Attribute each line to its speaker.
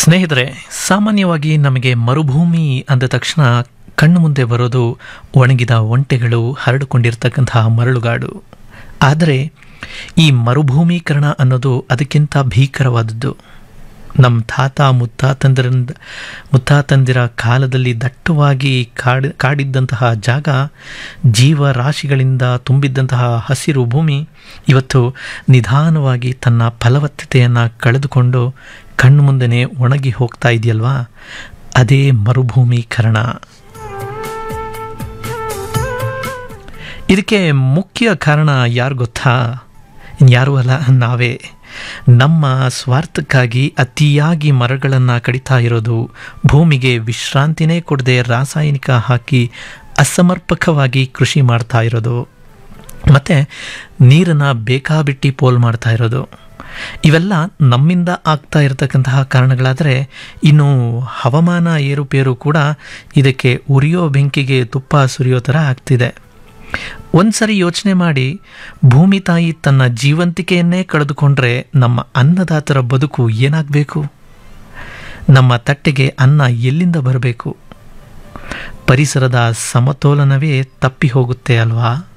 Speaker 1: ಸ್ನೇಹಿತರೆ ಸಾಮಾನ್ಯವಾಗಿ ನಮಗೆ ಮರುಭೂಮಿ ಅಂದ ತಕ್ಷಣ ಕಣ್ಣು ಮುಂದೆ ಬರೋದು ಒಣಗಿದ ಒಂಟೆಗಳು ಹರಡಿಕೊಂಡಿರ್ತಕ್ಕಂತಹ ಮರಳುಗಾಡು ಆದರೆ ಈ ಮರುಭೂಮೀಕರಣ ಅನ್ನೋದು ಅದಕ್ಕಿಂತ ಭೀಕರವಾದದ್ದು ನಮ್ಮ ತಾತ ಮುತ್ತಾತಂದಿರಿಂದ ಮುತ್ತಾತಂದಿರ ಕಾಲದಲ್ಲಿ ದಟ್ಟವಾಗಿ ಕಾಡಿ ಕಾಡಿದ್ದಂತಹ ಜಾಗ ಜೀವರಾಶಿಗಳಿಂದ ತುಂಬಿದ್ದಂತಹ ಹಸಿರು ಭೂಮಿ ಇವತ್ತು ನಿಧಾನವಾಗಿ ತನ್ನ ಫಲವತ್ತತೆಯನ್ನು ಕಳೆದುಕೊಂಡು ಕಣ್ಣು ಮುಂದೆನೇ ಒಣಗಿ ಹೋಗ್ತಾ ಇದೆಯಲ್ವಾ ಅದೇ ಮರುಭೂಮೀಕರಣ ಇದಕ್ಕೆ ಮುಖ್ಯ ಕಾರಣ ಯಾರು ಗೊತ್ತಾ ಇನ್ಯಾರೂ ಅಲ್ಲ ನಾವೇ ನಮ್ಮ ಸ್ವಾರ್ಥಕ್ಕಾಗಿ ಅತಿಯಾಗಿ ಮರಗಳನ್ನು ಕಡಿತಾ ಇರೋದು ಭೂಮಿಗೆ ವಿಶ್ರಾಂತಿನೇ ಕೊಡದೆ ರಾಸಾಯನಿಕ ಹಾಕಿ ಅಸಮರ್ಪಕವಾಗಿ ಕೃಷಿ ಮಾಡ್ತಾ ಇರೋದು ಮತ್ತು ನೀರನ್ನು ಬೇಕಾಬಿಟ್ಟಿ ಪೋಲ್ ಮಾಡ್ತಾ ಇರೋದು ಇವೆಲ್ಲ ನಮ್ಮಿಂದ ಆಗ್ತಾ ಇರತಕ್ಕಂತಹ ಕಾರಣಗಳಾದರೆ ಇನ್ನು ಹವಾಮಾನ ಏರುಪೇರು ಕೂಡ ಇದಕ್ಕೆ ಉರಿಯೋ ಬೆಂಕಿಗೆ ತುಪ್ಪ ಸುರಿಯೋ ಥರ ಆಗ್ತಿದೆ ಒಂದ್ಸರಿ ಯೋಚನೆ ಮಾಡಿ ಭೂಮಿ ತಾಯಿ ತನ್ನ ಜೀವಂತಿಕೆಯನ್ನೇ ಕಳೆದುಕೊಂಡ್ರೆ ನಮ್ಮ ಅನ್ನದಾತರ ಬದುಕು ಏನಾಗಬೇಕು ನಮ್ಮ ತಟ್ಟೆಗೆ ಅನ್ನ ಎಲ್ಲಿಂದ ಬರಬೇಕು ಪರಿಸರದ ಸಮತೋಲನವೇ ತಪ್ಪಿ ಹೋಗುತ್ತೆ ಅಲ್ವಾ